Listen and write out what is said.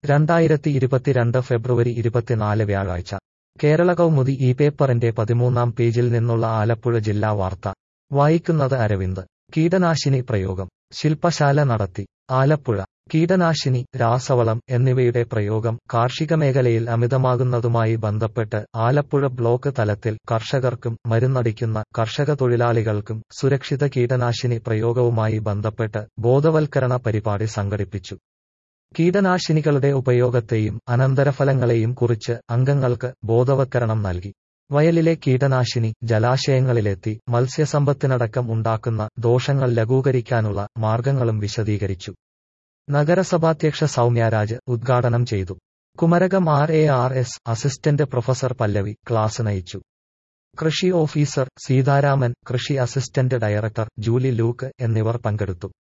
രണ്ടായിരത്തി ഇരുപത്തിരണ്ട് ഫെബ്രുവരി ഇരുപത്തിനാല് വ്യാഴാഴ്ച കേരള കൗമുദി ഈ പേപ്പറിന്റെ പതിമൂന്നാം പേജിൽ നിന്നുള്ള ആലപ്പുഴ ജില്ലാ വാർത്ത വായിക്കുന്നത് അരവിന്ദ് കീടനാശിനി പ്രയോഗം ശില്പശാല നടത്തി ആലപ്പുഴ കീടനാശിനി രാസവളം എന്നിവയുടെ പ്രയോഗം കാർഷിക മേഖലയിൽ അമിതമാകുന്നതുമായി ബന്ധപ്പെട്ട് ആലപ്പുഴ ബ്ലോക്ക് തലത്തിൽ കർഷകർക്കും മരുന്നടിക്കുന്ന കർഷക തൊഴിലാളികൾക്കും സുരക്ഷിത കീടനാശിനി പ്രയോഗവുമായി ബന്ധപ്പെട്ട് ബോധവൽക്കരണ പരിപാടി സംഘടിപ്പിച്ചു കീടനാശിനികളുടെ ഉപയോഗത്തെയും അനന്തരഫലങ്ങളെയും കുറിച്ച് അംഗങ്ങൾക്ക് ബോധവൽക്കരണം നൽകി വയലിലെ കീടനാശിനി ജലാശയങ്ങളിലെത്തി മത്സ്യസമ്പത്തിനടക്കം ഉണ്ടാക്കുന്ന ദോഷങ്ങൾ ലഘൂകരിക്കാനുള്ള മാർഗങ്ങളും വിശദീകരിച്ചു നഗരസഭാധ്യക്ഷ സൗമ്യരാജ് ഉദ്ഘാടനം ചെയ്തു Kumarakom R A R S assistant professor Pallavi class നയിച്ചു കൃഷി ഓഫീസർ സീതാരാമൻ കൃഷി അസിസ്റ്റന്റ് ഡയറക്ടർ ജൂലി ലൂക്ക് എന്നിവർ പങ്കെടുത്തു